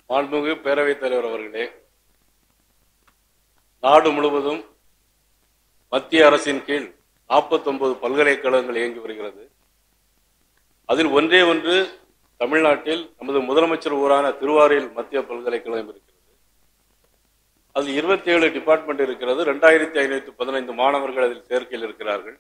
மாண்புமிகு பேரவைத் தலைவர் அவர்களே நாடு முழுவதும் மத்திய அரசின் கீழ் 49 பல்கலைக்கழகங்கள் இயங்கி வருகிறது அதில் ஒன்றே ஒன்று தமிழ்நாட்டில் நமது முதலமைச்சர் ஊரான திருவாரூரில் மத்திய பல்கலைக்கழகம் இருக்கிறது அதில் 27 டிபார்ட்மெண்ட் இருக்கிறது ரெண்டாயிரத்தி ஐநூத்தி பதினைந்து மாணவர்கள் அதில் சேர்க்கையில் இருக்கிறார்கள்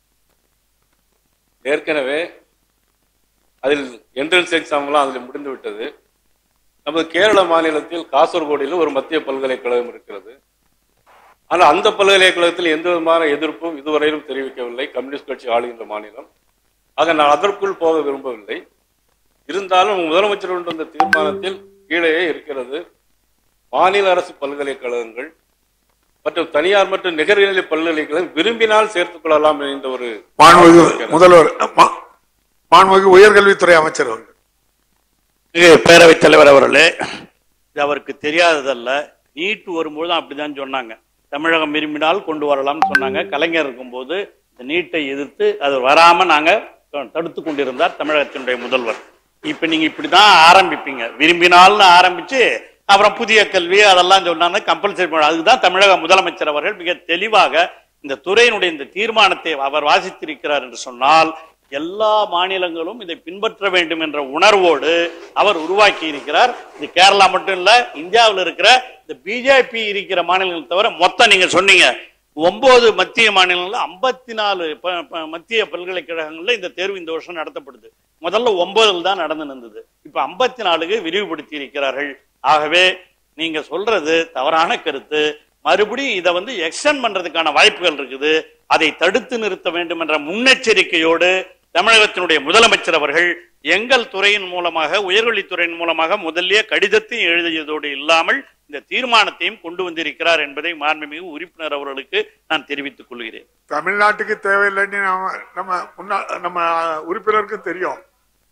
ஏற்கனவே அதில் என்ட்ரன்ஸ் எக்ஸாம்லாம் அதில் முடிந்து விட்டது நமது கேரள மாநிலத்தில் காசர்கோடிலும் ஒரு மத்திய பல்கலைக்கழகம் இருக்கிறது ஆனால் அந்த பல்கலைக்கழகத்தில் எந்த விதமான எதிர்ப்பும் இதுவரையிலும் தெரிவிக்கவில்லை கம்யூனிஸ்ட் கட்சி ஆளுகின்ற மாநிலம் ஆக நான் அதற்குள் போக விரும்பவில்லை இருந்தாலும் முதலமைச்சர் கொண்டு வந்த தீர்மானத்தில் கீழேயே இருக்கிறது மாநில அரசு பல்கலைக்கழகங்கள் மற்றும் தனியார் மற்றும் நிகர்நிலை பல்கலைக்கழகம் விரும்பினால் சேர்த்துக் கொள்ளலாம் என்ற ஒரு மாண்புமிகு முதல்வர் மா- மாண்புமிகு உயர்கல்வித்துறை அமைச்சர் அவர்கள் மிகு பேரவைத் தலைவர் அவர்களே இது அவருக்கு தெரியாததல்ல நீட் வரும்போது அப்படிதான் சொன்னாங்க தமிழகம் விரும்பினால் கொண்டு வரலாம்னு சொன்னாங்க கலைஞர் இருக்கும்போது இந்த நீட்டை எதிர்த்து அது வராம நாங்க தடுத்து கொண்டிருந்தார் தமிழகத்தினுடைய முதல்வர் இப்ப நீங்க இப்படிதான் ஆரம்பிப்பீங்க விரும்பினால்னு ஆரம்பிச்சு அப்புறம் புதிய கல்வி அதெல்லாம் சொன்னாங்க கம்பல்சரி அதுதான் தமிழக முதலமைச்சர் அவர்கள் மிக தெளிவாக இந்த துறையினுடைய இந்த தீர்மானத்தை அவர் வாசித்திருக்கிறார் என்று சொன்னால் எல்லா மாநிலங்களும் இதை பின்பற்ற வேண்டும் என்ற உணர்வோடு அவர் உருவாக்கி இருக்கிறார் இது கேரளா மட்டும் இல்ல இந்தியாவில் இருக்கிற இந்த பிஜேபி இருக்கிற மாநிலங்கள் தவிர மொத்தம் நீங்க சொன்னீங்க ஒன்பது மத்திய மாநிலங்கள்ல ஐம்பத்தி நாலு மத்திய பல்கலைக்கழகங்கள்ல இந்த தேர்வு இந்த வருஷம் நடத்தப்படுது முதல்ல ஒன்பதுல தான் நடந்து இருந்தது இப்ப ஐம்பத்தி நாலுக்கு விரிவுபடுத்தி இருக்கிறார்கள் ஆகவே நீங்க சொல்றது தவறான கருத்து மறுபடியும் இதை வந்து எக்ஸ்டெண்ட் பண்றதுக்கான வாய்ப்புகள் இருக்குது அதை தடுத்து நிறுத்த வேண்டும் என்ற முன்னெச்சரிக்கையோடு தமிழகத்தினுடைய முதலமைச்சர் அவர்கள் எங்கள் துறையின் மூலமாக உயர்கல்வித்துறையின் மூலமாக முதல்லயே கடிதத்தையும் எழுதியதோடு இல்லாமல் இந்த தீர்மானத்தையும் கொண்டு வந்திருக்கிறார் என்பதை மாண்புமிகு உறுப்பினர் அவர்களுக்கு நான் தெரிவித்துக் கொள்கிறேன் தமிழ்நாட்டுக்கு தேவையில்லைன்னு நம்ம நம்ம முன்னா நம்ம உறுப்பினருக்கு தெரியும்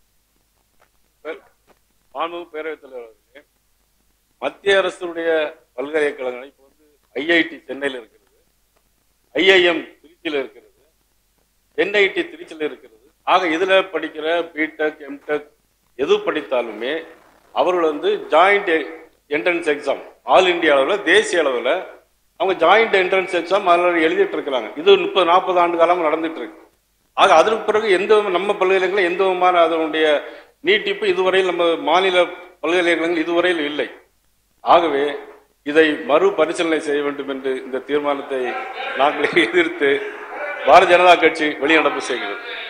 மாண்புமிகு பேரவைத் தலைவர் அவர்களே மத்திய அரசுடைய பல்கலைக்கழகங்கள் இப்போ வந்து ஐஐடி சென்னையில் இருக்கிறது ஐஐஎம் திருச்சியில் இருக்கிறது என்ஐடி திருச்சியில் இருக்கிறது ஆக இதுல படிக்கிற பிடெக் எம்டெக் எது படித்தாலுமே அவர்கள் வந்து joint entrance exam all India அளவில் தேசிய அளவில் அவங்க ஜாயிண்ட் என்ட்ரன்ஸ் எக்ஸாம் அதில் எழுதிட்டு இருக்கிறாங்க இது முப்பது நாற்பது ஆண்டு காலமா நடந்துட்டு இருக்கு ஆக அதற்கு பிறகு எந்த வித- நம்ம பல்கலைக்கழகம் எந்த விதமான அதனுடைய நீட்டிப்பு இதுவரையில் நம்ம மாநில பல்கலைக்கழகங்கள் இதுவரையில் இல்லை ஆகவே இதை மறுபரிசீலனை செய்ய வேண்டும் என்று இந்த தீர்மானத்தை நாங்கள் எதிர்த்து பாரதிய ஜனதா கட்சி வெளிநடப்பு செய்கிறது